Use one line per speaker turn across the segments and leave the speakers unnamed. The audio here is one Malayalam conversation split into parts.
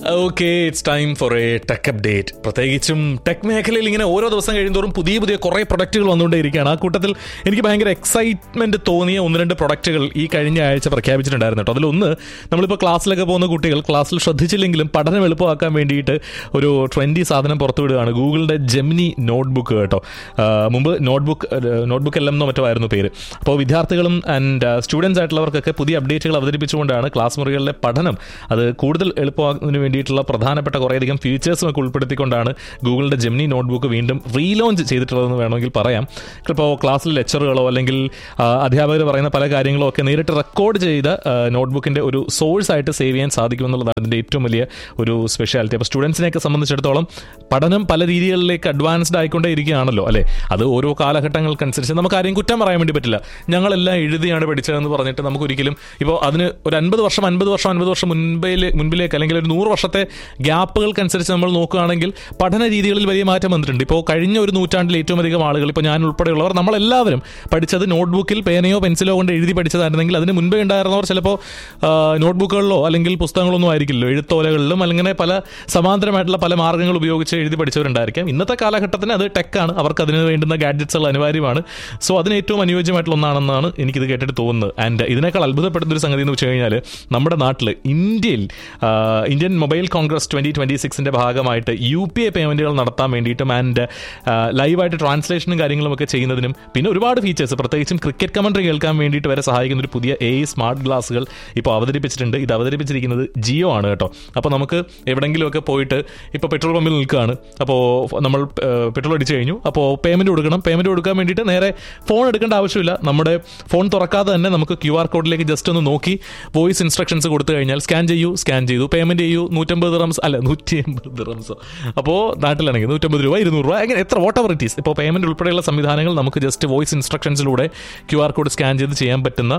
Okay it's time for a tech update പ്രത്യേകിച്ചും ടെക് മേഖലയിൽ ഇങ്ങനെ ഓരോ ദിവസം കഴിയുന്തോറും പുതിയ പുതിയ കുറേ പ്രൊഡക്റ്റുകൾ വന്നുകൊണ്ടേയിരിക്കുകയാണ് ആ കൂട്ടത്തിൽ എനിക്ക് ഭയങ്കര എക്സൈറ്റ്മെന്റ് തോന്നിയ ഒന്ന് രണ്ട് പ്രൊഡക്റ്റുകൾ ഈ കഴിഞ്ഞ ആഴ്ച പ്രഖ്യാപിച്ചിട്ടുണ്ടായിരുന്നു കേട്ടോ അതിലൊന്ന് നമ്മളിപ്പോൾ ക്ലാസ്സിലൊക്കെ പോകുന്ന കുട്ടികൾ ക്ലാസ്സിൽ ശ്രദ്ധിച്ചില്ലെങ്കിലും പഠനം എളുപ്പമാക്കാൻ വേണ്ടിയിട്ട് ഒരു ട്രെൻഡി സാധനം പുറത്തുവിടുകയാണ് ഗൂഗിളിന്റെ ജെമിനി നോട്ട്ബുക്ക് കേട്ടോ ആ, മുമ്പ് നോട്ട്ബുക്ക് നോട്ട്ബുക്ക് എല്ലാം എന്നോ മറ്റോ ആയിരുന്നു പേര് അപ്പോൾ വിദ്യാർത്ഥികളും ആൻഡ് സ്റ്റുഡൻസ് ആയിട്ടുള്ളവർക്കൊക്കെ പുതിയ അപ്ഡേറ്റുകൾ അവതരിപ്പിച്ചുകൊണ്ടാണ് ക്ലാസ് മുറികളിലെ പഠനം അത് കൂടുതൽ എളുപ്പമാക്കുന്നതിന് വേണ്ടിയിട്ടുള്ള പ്രധാനപ്പെട്ട കുറേയധികം ഫീച്ചേഴ്സും ഒക്കെ ഉൾപ്പെടുത്തിക്കൊണ്ടാണ് ഗൂഗിളിന്റെ ജെമിനി നോട്ട്ബുക്ക് വീണ്ടും റീലോഞ്ച് ചെയ്തിട്ടുള്ളതെന്ന് വേണമെങ്കിൽ പറയാം ഇപ്പോൾ ക്ലാസ്സിൽ ലെക്ചറുകളോ അല്ലെങ്കിൽ ആ, അധ്യാപകർ പറയുന്ന പല കാര്യങ്ങളോ ഒക്കെ നേരിട്ട് റെക്കോർഡ് ചെയ്ത നോട്ട്ബുക്കിന്റെ ഒരു സോഴ്സ് ആയിട്ട് സേവ് ചെയ്യാൻ സാധിക്കുമെന്നുള്ളതാണ് അതിന്റെ ഏറ്റവും വലിയ ഒരു സ്പെഷ്യാലിറ്റി അപ്പോൾ സ്റ്റുഡൻസിനെയൊക്കെ സംബന്ധിച്ചിടത്തോളം പഠനം പല രീതികളിലേക്ക് അഡ്വാൻസ്ഡ് ആയിക്കൊണ്ടേ ഇരിക്കുകയാണല്ലോ അല്ലേ അത് ഓരോ കാലഘട്ടങ്ങൾക്കനുസരിച്ച് നമുക്ക് ആരെയും കുറ്റം പറയാൻ വേണ്ടി പറ്റില്ല ഞങ്ങളെല്ലാം എഴുതിയാണ് പഠിച്ചതെന്ന് പറഞ്ഞിട്ട് നമുക്ക് ഒരിക്കലും ഇപ്പോൾ അതിന് ഒരു അൻപത് വർഷം അൻപത് വർഷം അൻപത് വർഷം മുൻപിൽ മുൻപിലേക്ക് അല്ലെങ്കിൽ ഒരു നൂറ് വർഷത്തെ ഗ്യാപ്പുകൾക്കനുസരിച്ച് നമ്മൾ നോക്കുകയാണെങ്കിൽ പഠന രീതികളിൽ വലിയ മാറ്റം വന്നിട്ടുണ്ട് ഇപ്പോൾ കഴിഞ്ഞ ഒരു നൂറ്റാണ്ടിൽ ഏറ്റവും അധികം ആളുകൾ ഇപ്പോൾ ഞാൻ ഉൾപ്പെടെയുള്ളവർ നമ്മളെല്ലാവരും പഠിച്ചത് നോട്ട്ബുക്കിൽ പേനയോ പെൻസിലോ കൊണ്ട് എഴുതി പഠിച്ചതായിരുന്നെങ്കിൽ അതിന് മുൻപേ ഉണ്ടായിരുന്നവർ ചിലപ്പോൾ നോട്ട്ബുക്കുകളിലോ അല്ലെങ്കിൽ പുസ്തകങ്ങളൊന്നും ആയിരിക്കില്ലല്ലോ എഴുത്തോലകളിലും അല്ലെങ്കിൽ പല സമാന്തരമായിട്ടുള്ള പല മാർഗ്ഗങ്ങൾ ഉപയോഗിച്ച് എഴുതി പഠിച്ചവരുണ്ടായിരിക്കാം ഇന്നത്തെ കാലഘട്ടത്തിന് അത് ടെക്കാണ് അവർക്ക് അതിന് വേണ്ടുന്ന ഗാഡ്ജറ്റ്സുകൾ അനിവാര്യമാണ് സോ അതിന് ഏറ്റവും അനുയോജ്യമായിട്ടുള്ള ഒന്നാണെന്നാണ് എനിക്കിത് കേട്ടിട്ട് തോന്നുന്നത് ആൻഡ് ഇതിനേക്കാൾ അത്ഭുതപ്പെടുന്ന ഒരു സംഗതി എന്ന് വെച്ച് കഴിഞ്ഞാൽ നമ്മുടെ നാട്ടിൽ ഇന്ത്യയിൽ ആ, Indian mobile congress twenty twenty സിക്സിന്റെ ഭാഗമായിട്ട് യു പി ഐ പേയ്മെന്റുകൾ നടത്താൻ വേണ്ടിയിട്ടും ആൻഡ് ലൈവായിട്ട് ട്രാൻസ്ലേഷനും കാര്യങ്ങളും ഒക്കെ ചെയ്യുന്നതിനും പിന്നെ ഒരുപാട് ഫീച്ചേഴ്സ് പ്രത്യേകിച്ചും ക്രിക്കറ്റ് കമന്ററി കേൾക്കാൻ വേണ്ടിയിട്ട് വരെ സഹായിക്കുന്ന ഒരു പുതിയ എ സ്മാർട്ട് ഗ്ലാസുകൾ ഇപ്പോൾ അവതരിപ്പിച്ചിട്ടുണ്ട് ഇത് അവതരിപ്പിച്ചിരിക്കുന്നത് ജിയോ ആണ് കേട്ടോ അപ്പോൾ നമുക്ക് എവിടെയെങ്കിലുമൊക്കെ പോയിട്ട് ഇപ്പോൾ പെട്രോൾ പമ്പിൽ നിൽക്കുകയാണ് അപ്പോൾ നമ്മൾ പെട്രോൾ അടിച്ചു കഴിഞ്ഞു അപ്പോൾ പേയ്മെന്റ് കൊടുക്കണം പേയ്മെന്റ് കൊടുക്കാൻ വേണ്ടിയിട്ട് നേരെ ഫോൺ എടുക്കേണ്ട ആവശ്യമില്ല നമ്മുടെ ഫോൺ തുറക്കാതെ തന്നെ നമുക്ക് ക്യു ആർ കോഡിലേക്ക് ജസ്റ്റ് ഒന്ന് നോക്കി വോയിസ് ഇൻസ്ട്രക്ഷൻസ് കൊടുത്തു കഴിഞ്ഞാൽ സ്കാൻ ചെയ്യൂ സ്കാൻ ചെയ്തു പേയ്മെന്റ് ചെയ്യൂ നൂറ്റമ്പത് റംസ് അല്ല നൂറ്റി എൺപത് റംസോ അപ്പോൾ നാട്ടിലാണെങ്കിൽ നൂറ്റമ്പത് രൂപ ഇരുന്നൂറ് രൂപ അങ്ങനെ എത്ര വാട്ട് എവർ ഇറ്റ് ഈസ് ഇപ്പോൾ പേയ്മെന്റ് ഉൾപ്പെടെയുള്ള സംവിധാനങ്ങൾ നമുക്ക് ജസ്റ്റ് വോയിസ് ഇൻസ്ട്രക്ഷൻസിലൂടെ ക്യു ആർ കോഡ് സ്കാൻ ചെയ്ത് ചെയ്യാൻ പറ്റുന്ന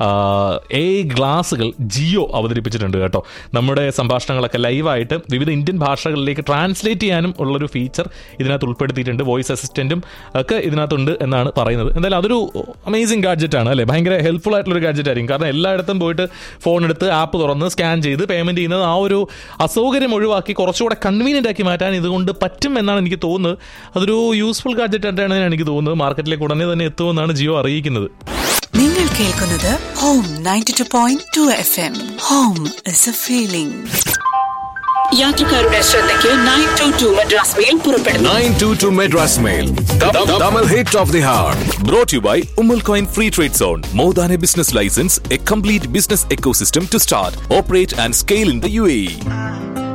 എ ഗ്ലാസുകൾ ജിയോ അവതരിപ്പിച്ചിട്ടുണ്ട് കേട്ടോ നമ്മുടെ സംഭാഷണങ്ങളൊക്കെ ലൈവായിട്ട് വിവിധ ഇന്ത്യൻ ഭാഷകളിലേക്ക് ട്രാൻസ്ലേറ്റ് ചെയ്യാനും ഉള്ളൊരു ഫീച്ചർ ഇതിനകത്ത് ഉൾപ്പെടുത്തിയിട്ടുണ്ട് വോയിസ് അസിസ്റ്റന്റും ഒക്കെ ഇതിനകത്തുണ്ട് എന്നാണ് പറയുന്നത് എന്തായാലും അതൊരു അമേസിംഗ് ഗാഡ്ജറ്റ് ആണ് അല്ലേ ഭയങ്കര ഹെൽപ്ഫുൾ ആയിട്ടുള്ള ഒരു ഗാഡ്ജറ്റ് ആയിരിക്കും കാരണം എല്ലായിടത്തും പോയിട്ട് ഫോൺ എടുത്ത് ആപ്പ് തുറന്ന് സ്കാൻ ചെയ്ത് പേയ്മെന്റ് ചെയ്യുന്നത് ആ ഒരു അസൗകര്യം ഒഴിവാക്കി കുറച്ചുകൂടെ കൺവീനിയന്റ് ആക്കി മാറ്റാൻ ഇതുകൊണ്ട് പറ്റും എന്നാണ് എനിക്ക് തോന്നുന്നത് അതൊരു യൂസ്ഫുൾ ഗാഡ്ജറ്റ് ആയിട്ടാണ് എനിക്ക് തോന്നുന്നത് മാർക്കറ്റിലേക്ക് ഉടനെ തന്നെ എത്തുമെന്നാണ് ജിയോ അറിയിക്കുന്നത്
നിങ്ങൾ കേൾക്കുന്നത് home ninety two point two F M home is a feeling യാത്രക്കാരുടെ ശ്രദ്ധയ്ക്ക് nine two two Madras mail പുറപ്പെടുന്നു
922 Madras Mail. Double hit of the hour. Brought to you by Umal Coin Free Trade Zone. More than a business license, a complete business ecosystem to start, operate, and scale in the UAE.